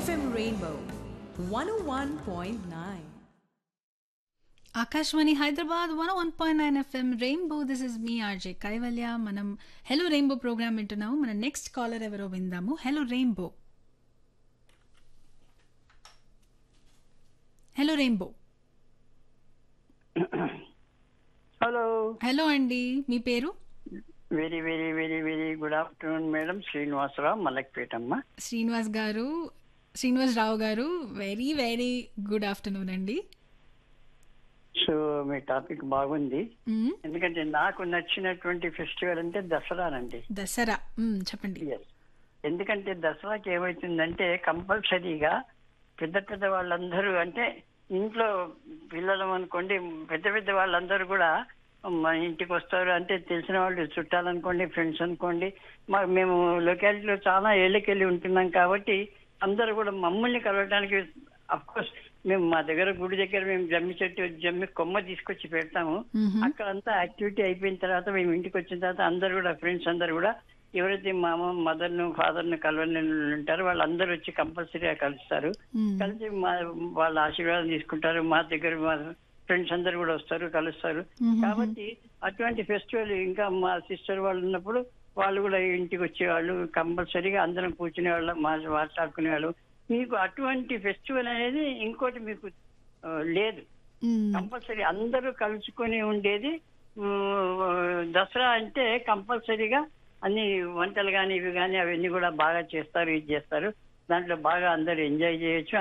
FM Rainbow 101.9. Akashvani Hyderabad one one point nine FM Rainbow this is me RJ Kaivalya మనం hello rainbow programme వింటున్నాము మన next caller ఎవరో విందాము hello Rainbow hello Rainbow hello hello అండి మీ పేరు very very very very good afternoon madam Srinivasarao మలక్పేటమ్మ Srinivas garu Srinivas Rao garu very very good afternoon అండి సో మీ టాపిక్ బాగుంది మ్మ్. ఎందుకంటే నాకు నచ్చినటువంటి ఫెస్టివల్ అంటే దసరానండి దసరా మ్మ్, చెప్పండి Yes. ఎందుకంటే దసరాకి ఏమవుతుందంటే కంపల్సరీగా పెద్ద పెద్ద వాళ్ళందరూ అంటే ఇంట్లో పిల్లలు అనుకోండి పెద్ద పెద్ద వాళ్ళందరూ కూడా మా ఇంటికి వస్తారు అంటే తెలిసిన వాళ్ళు చుట్టాలు అనుకోండి ఫ్రెండ్స్ అనుకోండి మా మేము లొకాలిటీలో చాలా ఏళ్ళకెళ్ళి ఉంటున్నాం కాబట్టి అందరూ కూడా మమ్మల్ని కలవడానికి కోర్స్ మేము మా దగ్గర గుడి దగ్గర మేము జమ్మి చెట్టు జమ్మి కొమ్మ తీసుకొచ్చి పెడతాము మ్మ్. అక్కడ అంతా యాక్టివిటీ అయిపోయిన తర్వాత మేము ఇంటికి వచ్చిన తర్వాత అందరు కూడా ఫ్రెండ్స్ అందరు కూడా ఎవరైతే మా మదర్ ను ఫాదర్ ను కలవని ఉంటారో వాళ్ళందరూ వచ్చి కంపల్సరీగా కలుస్తారు మ్మ్. కలిసి మా వాళ్ళ ఆశీర్వాదం తీసుకుంటారు మా దగ్గర మా ఫ్రెండ్స్ అందరు కూడా వస్తారు కలుస్తారు మ్మ్. కాబట్టి అటువంటి ఫెస్టివల్ ఇంకా మా సిస్టర్ వాళ్ళు ఉన్నప్పుడు వాళ్ళు కూడా ఇంటికి వచ్చేవాళ్ళు కంపల్సరీగా అందరం కూర్చునే వాళ్ళు మా మాట్లాడుకునే వాళ్ళు మీకు అటువంటి ఫెస్టివల్ అనేది ఇంకోటి మీకు ఆ, లేదు మ్మ్. కంపల్సరీ అందరూ కలుసుకొని ఉండేది ఉమ్, దసరా అంటే కంపల్సరీగా అన్ని వంటలు కానీ ఇవి కానీ అవన్నీ కూడా బాగా చేస్తారు ఇది చేస్తారు దాంట్లో బాగా అందరూ ఎంజాయ్ చేయొచ్చు